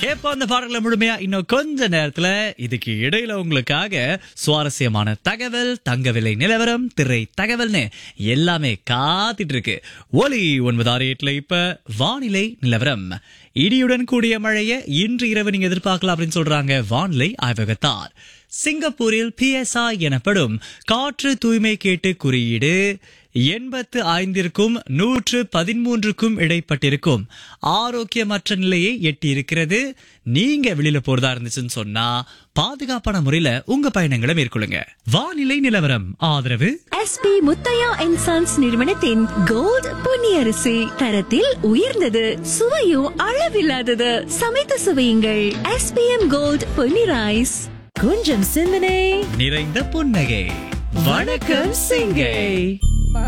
கேட்ப அந்த பாடல்களை முழுமையா இன்னும் கொஞ்ச நேரத்துல இதுக்கு இடையில உங்களுக்காக சுவாரஸ்யமான தகவல் தங்க விலை நிலவரம் திரை தகவல்னு எல்லாமே காத்துட்டு இருக்கு ஒலி ஒன்பது ஆறு எட்டுல இப்ப வானிலை நிலவரம் இடியுடன் கூடிய மழையை இன்று இரவு நீங்க எதிர்பார்க்கலாம் அப்படின்னு சொல்றாங்க வானிலை ஆய்வகத்தார் சிங்கப்பூரில் பிஎஸ்ஐ எனப்படும் காற்று தூய்மை கேட்டு குறியீடு எண்பத்து ஐந்திற்கும் நூற்று பதிமூன்றுக்கும் இடைப்பட்டிருக்கும் ஆரோக்கியமற்ற நிலையை எட்டியிருக்கிறது நீங்க வெளியில போறதா இருந்துச்சுன்னு சொன்னா பாதுகாப்பான முறையில உங்க பயணங்களை மேற்கொள்ளுங்க வானிலை நிலவரம் ஆதரவு எஸ்பி முத்தையா அண்ட் சன்ஸ் நிறுவனத்தின் கோல்ட் பொன்னியரிசி தரத்தில் உயர்ந்தது சுவையும் அளவில்லாதது சமைத்து சுவையுங்கள் எஸ்பிஎம் கோல்ட் பொன்னி ரைஸ் கொஞ்சம் சிந்தனை நிறைந்த புன்னகை வணக்கம் சிங்கை